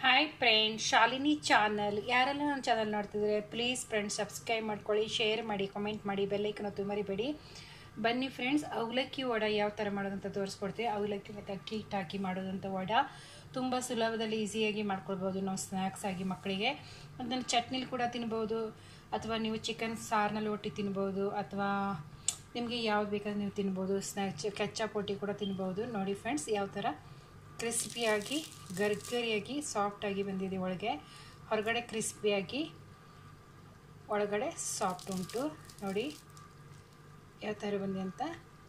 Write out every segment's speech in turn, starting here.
hi friend Shalini channel ಯಾರೆಲ್ಲ ನನ್ನ channel ನೋಡ್ತಿದ್ರೆ ಪ್ಲೀಸ್ ಫ್ರೆಂಡ್ಸ್ ಸಬ್ಸ್ಕ್ರೈಬ್ ಮಾಡ್ಕೊಳ್ಳಿ ಶೇರ್ ಮಾಡಿ ಕಮೆಂಟ್ ಮಾಡಿ ಬೆಲ್ಲೈಕನ್ ಹೊತ್ತು ಮರಿಬೇಡಿ ಬನ್ನಿ ಫ್ರೆಂಡ್ಸ್ ಅವಲಕ್ಕಿ ವಡ ಯಾವ ಥರ ಮಾಡೋದಂತ ತೋರಿಸ್ಕೊಡ್ತೀವಿ ಅವಲಕ್ಕಿ ಮತ್ತು ಅಕ್ಕಿ ಹಿಟ್ಟು ಹಾಕಿ ಮಾಡೋದಂಥ ವಡ ತುಂಬ ಸುಲಭದಲ್ಲಿ ಈಸಿಯಾಗಿ ಮಾಡ್ಕೊಳ್ಬೋದು ನಾವು ಸ್ನ್ಯಾಕ್ಸ್ ಆಗಿ ಮಕ್ಕಳಿಗೆ ಅದನ್ನು ಚಟ್ನಿಲಿ ಕೂಡ ತಿನ್ಬೋದು ಅಥವಾ ನೀವು ಚಿಕನ್ ಸಾರಿನಲ್ಲಿ ಒಟ್ಟಿ ತಿನ್ಬೋದು ಅಥವಾ ನಿಮಗೆ ಯಾವ್ದು ಬೇಕಾದ್ರೆ ನೀವು ತಿನ್ಬೋದು ಸ್ನ್ಯಾಕ್ಸ್ ಕೆಚ್ಚಪ್ ಒಟ್ಟಿ ಕೂಡ ತಿನ್ಬೋದು ನೋಡಿ ಫ್ರೆಂಡ್ಸ್ ಯಾವ ಥರ ಕ್ರಿಸ್ಪಿಯಾಗಿ ಗರ್ಗರಿಯಾಗಿ ಸಾಫ್ಟಾಗಿ ಬಂದಿದೆ ಒಳಗೆ ಹೊರಗಡೆ ಕ್ರಿಸ್ಪಿಯಾಗಿ ಒಳಗಡೆ ಸಾಫ್ಟ್ ಉಂಟು ನೋಡಿ ಯಾವ ಥರ ಬಂದಿದೆ ಅಂತ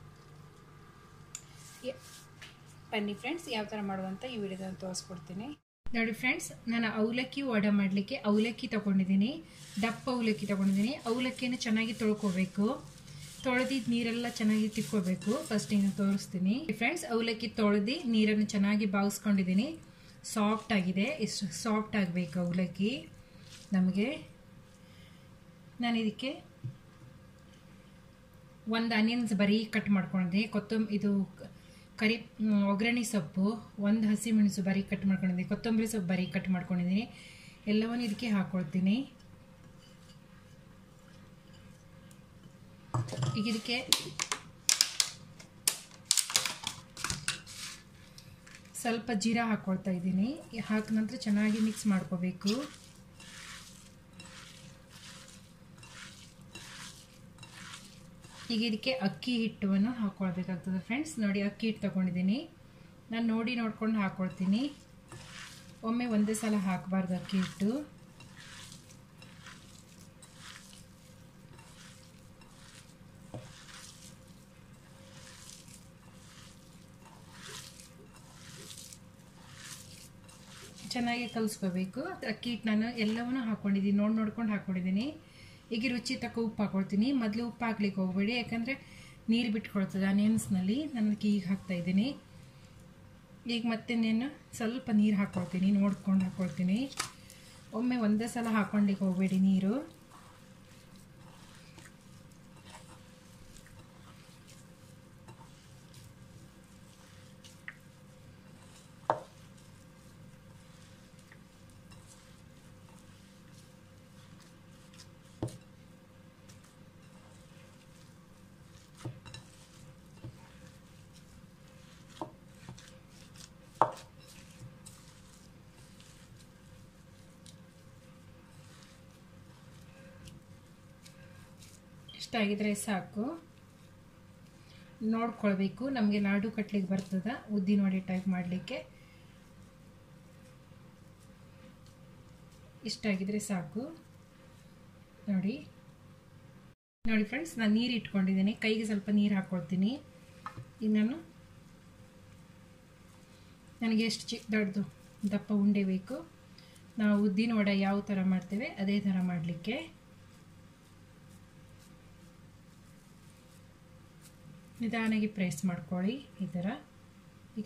ಯ- ಬನ್ನಿ ಫ್ರೆಂಡ್ಸ್ ಯಾವ ಥರ ಮಾಡೋದಂತ ಈ ವಿಡಿಯೋದಲ್ಲಿ ತೋರಿಸ್ಕೊಡ್ತೀನಿ ನೋಡಿ ಫ್ರೆಂಡ್ಸ್ ನಾನು ಅವಲಕ್ಕಿ ವಡ ಮಾಡಲಿಕ್ಕೆ ಅವಲಕ್ಕಿ ತಗೊಂಡಿದ್ದೀನಿ ದಪ್ಪ ಅವಲಕ್ಕಿ ತಗೊಂಡಿದ್ದೀನಿ ಅವಲಕ್ಕಿಯನ್ನು ಚೆನ್ನಾಗಿ ತೊಳ್ಕೊಬೇಕು ತೊಳೆದಿದ್ದು ನೀರೆಲ್ಲ ಚೆನ್ನಾಗಿ ತಿಕ್ಕೋಬೇಕು ಫಸ್ಟ್ ಇನ್ನು ತೋರಿಸ್ತೀನಿ ಫ್ರೆಂಡ್ಸ್ ಅವಲಕ್ಕಿ ತೊಳೆದು ನೀರನ್ನು ಚೆನ್ನಾಗಿ ಬಾಗಿಸ್ಕೊಂಡಿದ್ದೀನಿ ಸಾಫ್ಟ್ ಆಗಿದೆ ಇಷ್ಟು ಸಾಫ್ಟ್ ಆಗಬೇಕು ಅವಲಕ್ಕಿ ನಮಗೆ ನಾನು ಇದಕ್ಕೆ ಒಂದು ಆನಿಯನ್ಸ್ ಬರೀ ಕಟ್ ಮಾಡ್ಕೊಂಡಿದ್ದೀನಿ ಕೊತ್ತಂಬರಿ ಇದು ಕ- ಕರಿ ಮ್, ಒಗ್ಗರಣೆ ಸೊಪ್ಪು ಒಂದು ಹಸಿಮೆಣಸು ಬರೀ ಕಟ್ ಮಾಡ್ಕೊಂಡಿದ್ದೀನಿ ಕೊತ್ತಂಬರಿ ಸೊಪ್ಪು ಬರೀ ಕಟ್ ಮಾಡ್ಕೊಂಡಿದ್ದೀನಿ ಎಲ್ಲವನ್ನು ಇದಕ್ಕೆ ಹಾಕ್ಕೊಳ್ತೀನಿ ಈಗ ಇದಕ್ಕೆ ಸ್ವಲ್ಪ ಜೀರಾ ಹಾಕ್ಕೊಳ್ತಾ ಇದ್ದೀನಿ ಹಾಕಿದ ನಂತರ ಚೆನ್ನಾಗಿ ಮಿಕ್ಸ್ ಮಾಡ್ಕೋಬೇಕು ಈಗ ಇದಕ್ಕೆ ಅಕ್ಕಿ ಹಿಟ್ಟನ್ನು ಹಾಕ್ಕೊಳ್ಬೇಕಾಗ್ತದೆ ಫ್ರೆಂಡ್ಸ್ ನೋಡಿ ಅಕ್ಕಿ ಹಿಟ್ಟು ತಗೊಂಡಿದ್ದೀನಿ ನಾನು ನೋಡಿ ನೋಡ್ಕೊಂಡು ಹಾಕ್ಕೊಳ್ತೀನಿ ಒಮ್ಮೆ ಒಂದೇ ಸಲ ಹಾಕಬಾರ್ದು ಅಕ್ಕಿ ಹಿಟ್ಟು ಚೆನ್ನಾಗಿ ಕಲಿಸ್ಕೋಬೇಕು ಅಕ್ಕಿ ಹಿಟ್ಟು ನಾನು ಎಲ್ಲವನ್ನೂ ಹಾಕ್ಕೊಂಡಿದ್ದೀನಿ ನೋಡಿ ನೋಡ್ಕೊಂಡು ಹಾಕ್ಕೊಂಡಿದ್ದೀನಿ ಈಗ ರುಚಿ ತಕ್ಕ ಉಪ್ಪು ಹಾಕ್ಕೊಳ್ತೀನಿ ಮೊದಲು ಉಪ್ಪು ಹಾಕ್ಲಿಕ್ಕೆ ಹೋಗಬೇಡಿ ಯಾಕಂದರೆ ನೀರು ಬಿಟ್ಕೊಳ್ತದೆ ಆನಿಯನ್ಸ್ನಲ್ಲಿ ನಾನು ಈಗ ಹಾಕ್ತಾ ಇದ್ದೀನಿ ಈಗ ಮತ್ತೆ ನಾನು ಸ್ವಲ್ಪ ನೀರು ಹಾಕ್ಕೊಳ್ತೀನಿ ನೋಡ್ಕೊಂಡು ಹಾಕ್ಕೊಳ್ತೀನಿ ಒಮ್ಮೆ ಒಂದೇ ಸಲ ಹಾಕ್ಕೊಂಡ್ಲಿಕ್ಕೆ ಹೋಗಬೇಡಿ ನೀರು ಇಷ್ಟಾಗಿದ್ರೆ ಸಾಕು ನೋಡ್ಕೊಳ್ಬೇಕು ನಮಗೆ ಲಾಡು ಕಟ್ಲಿಕ್ಕೆ ಬರ್ತದ ಉದ್ದಿನ ವಡೆ ಟೈಪ್ ಮಾಡಲಿಕ್ಕೆ ಇಷ್ಟಾಗಿದ್ರೆ ಸಾಕು ನೋಡಿ ನೋಡಿ ಫ್ರೆಂಡ್ಸ್ ನಾನು ನೀರು ಇಟ್ಕೊಂಡಿದ್ದೀನಿ ಕೈಗೆ ಸ್ವಲ್ಪ ನೀರು ಹಾಕ್ಕೊಳ್ತೀನಿ ಈಗ ನಾನು ನನಗೆ ಎಷ್ಟು ಚಿಕ್ಕ ದೊಡ್ಡದು ದಪ್ಪ ಉಂಡೆ ಬೇಕು ನಾವು ಉದ್ದಿನ ವಡೆ ಯಾವ ಥರ ಮಾಡ್ತೇವೆ ಅದೇ ಥರ ಮಾಡಲಿಕ್ಕೆ ನಿಧಾನಾಗಿ ಪ್ರೆಸ್ ಮಾಡ್ಕೊಳ್ಳಿ ಈ ಥರ ಈಗ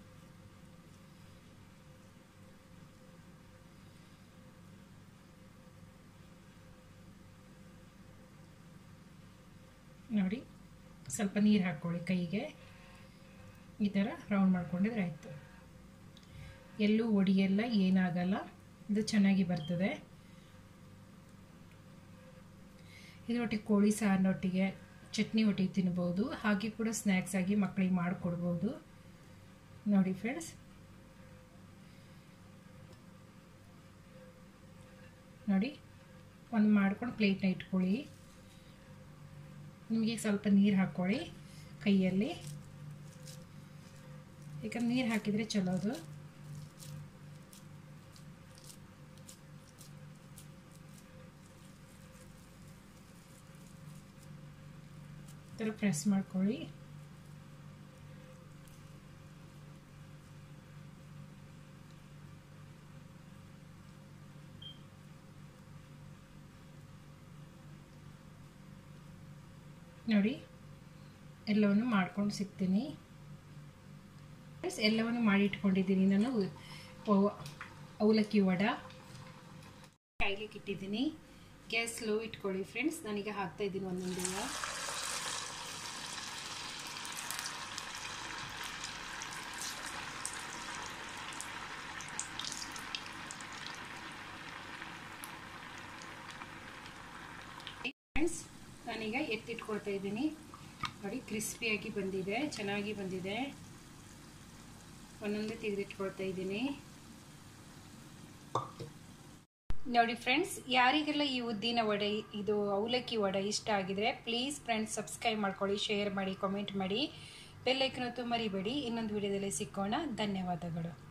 ನೋಡಿ ಸ್ವಲ್ಪ ನೀರು ಹಾಕ್ಕೊಳ್ಳಿ ಕೈಗೆ ಈ ಥರ ರೌಂಡ್ ಮಾಡ್ಕೊಂಡಿದ್ರೆ ಆಯಿತು ಎಲ್ಲೂ ಒಡಿಯಲ್ಲ ಏನಾಗಲ್ಲ ಇದು ಚೆನ್ನಾಗಿ ಬರ್ತದೆ ಇದರೊಟ್ಟಿಗೆ ಕೋಳಿ ಸಾರಿನೊಟ್ಟಿಗೆ ಚಟ್ನಿ ಒಟ್ಟಿಗೆ ತಿನ್ಬೋದು ಹಾಗೆ ಕೂಡ ಸ್ನ್ಯಾಕ್ಸ್ ಆಗಿ ಮಕ್ಕಳಿಗೆ ಮಾಡಿಕೊಡ್ಬೋದು ನೋಡಿ ಫ್ರೆಂಡ್ಸ್ ನೋಡಿ ಒಂದು ಮಾಡ್ಕೊಂಡು ಪ್ಲೇಟ್ನ ಇಟ್ಕೊಳ್ಳಿ ನಿಮಗೆ ಸ್ವಲ್ಪ ನೀರು ಹಾಕ್ಕೊಳ್ಳಿ ಕೈಯಲ್ಲಿ ಯಾಕಂದ್ರೆ ನೀರು ಹಾಕಿದರೆ ಚಲೋ ಅದು ಈ ಥರ ಪ್ರೆಸ್ ಮಾಡ್ಕೊಳ್ಳಿ ನೋಡಿ ಎಲ್ಲವನ್ನು ಮಾಡ್ಕೊಂಡು ಸಿಗ್ತೀನಿ ಎಲ್ಲವನ್ನು ಮಾಡಿ ಇಟ್ಕೊಂಡಿದ್ದೀನಿ ನಾನು ಪವ- ಅವಲಕ್ಕಿ ವಡ ಕಾಯ್ಲಿಕ್ಕೆ ಇಟ್ಟಿದ್ದೀನಿ ಗ್ಯಾಸ್ ಸ್ಲೋ ಇಟ್ಕೊಳ್ಳಿ ಫ್ರೆಂಡ್ಸ್ ನಾನೀಗ ಹಾಕ್ತಾ ಇದ್ದೀನಿ ಒಂದೊಂದೇ ನಾನೀಗ ಎತ್ತಿಟ್ಕೊಳ್ತಾ ಇದ್ದೀನಿ ನೋಡಿ ಕ್ರಿಸ್ಪಿಯಾಗಿ ಬಂದಿದೆ ಚೆನ್ನಾಗಿ ಬಂದಿದೆ ಒಂದೊಂದೇ ತೆಗೆದಿಟ್ಕೊಳ್ತಾ ಇದ್ದೀನಿ ನೋಡಿ ಫ್ರೆಂಡ್ಸ್ ಯಾರಿಗೆಲ್ಲ ಈ ಉದ್ದಿನ ವಡೆ ಇದು ಅವಲಕ್ಕಿ ವಡೆ ಇಷ್ಟ ಆಗಿದ್ರೆ ಪ್ಲೀಸ್ ಫ್ರೆಂಡ್ಸ್ ಸಬ್ಸ್ಕ್ರೈಬ್ ಮಾಡ್ಕೊಳ್ಳಿ ಶೇರ್ ಮಾಡಿ ಕಾಮೆಂಟ್ ಮಾಡಿ ಬೆಲ್ಲೈಕನೊತ್ತು ಮರಿಬೇಡಿ ಇನ್ನೊಂದು ವಿಡಿಯೋದಲ್ಲಿ ಸಿಕ್ಕೋಣ ಧನ್ಯವಾದಗಳು